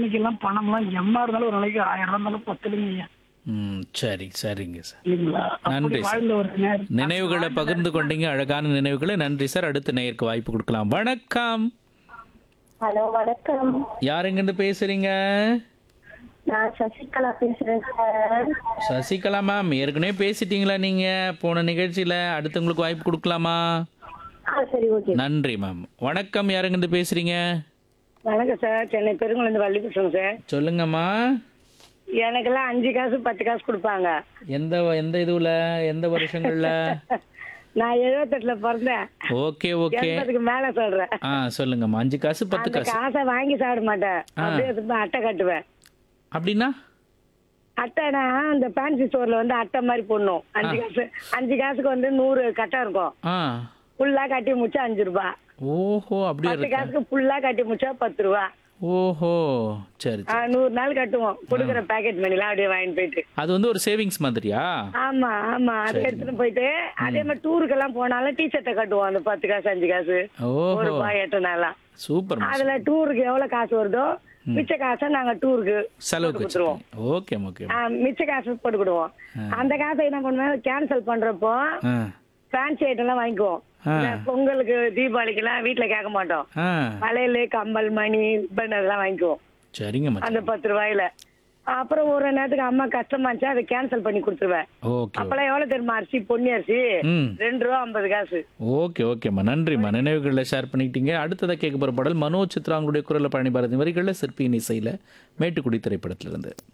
நிலைமைக்கு எல்லாம் பணம்லாம் எம்மா இருந்தாலும் ஒரு நாளைக்கு ஆயிரம் ரூபா இருந்தாலும் பத்துலைங்க ஐயா ம் சரி சரிங்க சார் இல்லைங்களா அப்படி நன்றி சார். வாழ்ந்த ஒரு நேரம் நினைவுகளை பகிர்ந்து கொண்டீங்க அழகான நினைவுகளை நன்றி சார் அடுத்த நேயருக்கு வாய்ப்பு கொடுக்கலாம் வணக்கம் ஹலோ வணக்கம் யாருங்கிருந்து பேசுறீங்க நான் சசிகலா பேசுறேன் சார் சசிகலா மேம் ஏற்கனவே பேசிட்டீங்களா நீங்க போன நிகழ்ச்சியில அடுத்தவங்களுக்கு வாய்ப்பு கொடுக்கலாமா ஆ சரி ஓகே நன்றி மேம் வணக்கம் யாருங்கிருந்து பேசுறீங்க வணக்கம் சார் சென்னை பெருங்குளந்து வள்ளி பேசுறேங்க சார் சொல்லுங்கம்மா எனக்கெல்லாம் அஞ்சு காசு பத்து காசு கொடுப்பாங்க எந்த எந்த இதுல எந்த வருஷங்கள்ல நான் எழுபத்தெட்டுல பிறந்தேன் ஓகே ஓகே எண்பதுக்கு மேல சொல்றேன் ஆ சொல்லுங்கம்மா அஞ்சு காசு பத்து அந்த காசு காசை வாங்கி சாப்பிட மாட்டேன் அப்படியே எடுத்து போய் அட்டை கட்டுவேன் அப்படின்னா அட்டைனா அந்த ஃபேன்சி ஸ்டோர்ல வந்து அட்டை மாதிரி போடணும் அஞ்சு காசு அஞ்சு காசுக்கு வந்து நூறு கட்டை இருக்கும் ஆ ஃபுல்லா கட்டி முடிச்சா அஞ்சு ரூபா ஓஹோ அப்படியே பத்து இருக்கா காசுக்கு ஃபுல்லா கட்டி முடிச்சா பத்து ரூபா ஓஹோ சரி ஆ, சரி நூறு நாள் கட்டுவோம் கொடுக்குற பேக்கெட் மணிலாம் அப்படியே வாங்கிட்டு போயிட்டு அது வந்து ஒரு சேவிங்ஸ் மாதிரியா ஆமா ஆமா அதை எடுத்துட்டு போயிட்டு அதே மாதிரி டூருக்கு எல்லாம் போனாலும் டீஷர்ட்டை கட்டுவோம் அந்த பத்து காசு அஞ்சு காசு ஒரு ஓஹோ ரூபாய் எட்டு நாளாம் சூப்பர் அதுல டூருக்கு எவ்வளவு காசு வருதோ மிச்ச காசை நாங்க டூருக்கு செலவுக்கு கொடுத்துருவோம் வச்சுருவோம் ஓகே ஓகே ஆ, மிச்ச காசு போட்டுக்கிடுவோம் அந்த காசை என்ன பண்ணுவோம் கேன்சல் பண்றப்போ ஆ ஃபேன்சி ஐட்டம் எல்லாம் வாங்கிக்குவோம் ஆ. இந்த பொங்கலுக்கு தீபாவளிக்கு எல்லாம் வீட்டுல கேட்க மாட்டோம் ஆ வளையல் கம்பல் மணி ரிப்பன் அதெல்லாம் வாங்கிக்குவோம் சரிங்க மச்சான் அந்த பத்து ரூபாயில அப்புறம் ஒரு நேரத்துக்கு அம்மா கஷ்டமா இருந்துச்சு அதை கேன்சல் பண்ணி கொடுத்துருவேன் ஓகே அப்பெல்லாம் எவ்வளவு தெரியுமா அரிசி பொன்னி அரிசி ம் ரெண்டு ரூபா ஐம்பது காசு ஓகே ஓகேம்மா நன்றிம்மா நினைவுகளில் ஷேர் பண்ணிக்கிட்டீங்க அடுத்ததாக கேட்க போகிற பாடல் மனோஜ் சித்ராங்களுடைய குரலில் பழனி பாரதி வரிகளில் சிற்பியின் இசையில் மேட்டுக்குடி திரைப்படத்திலிருந்து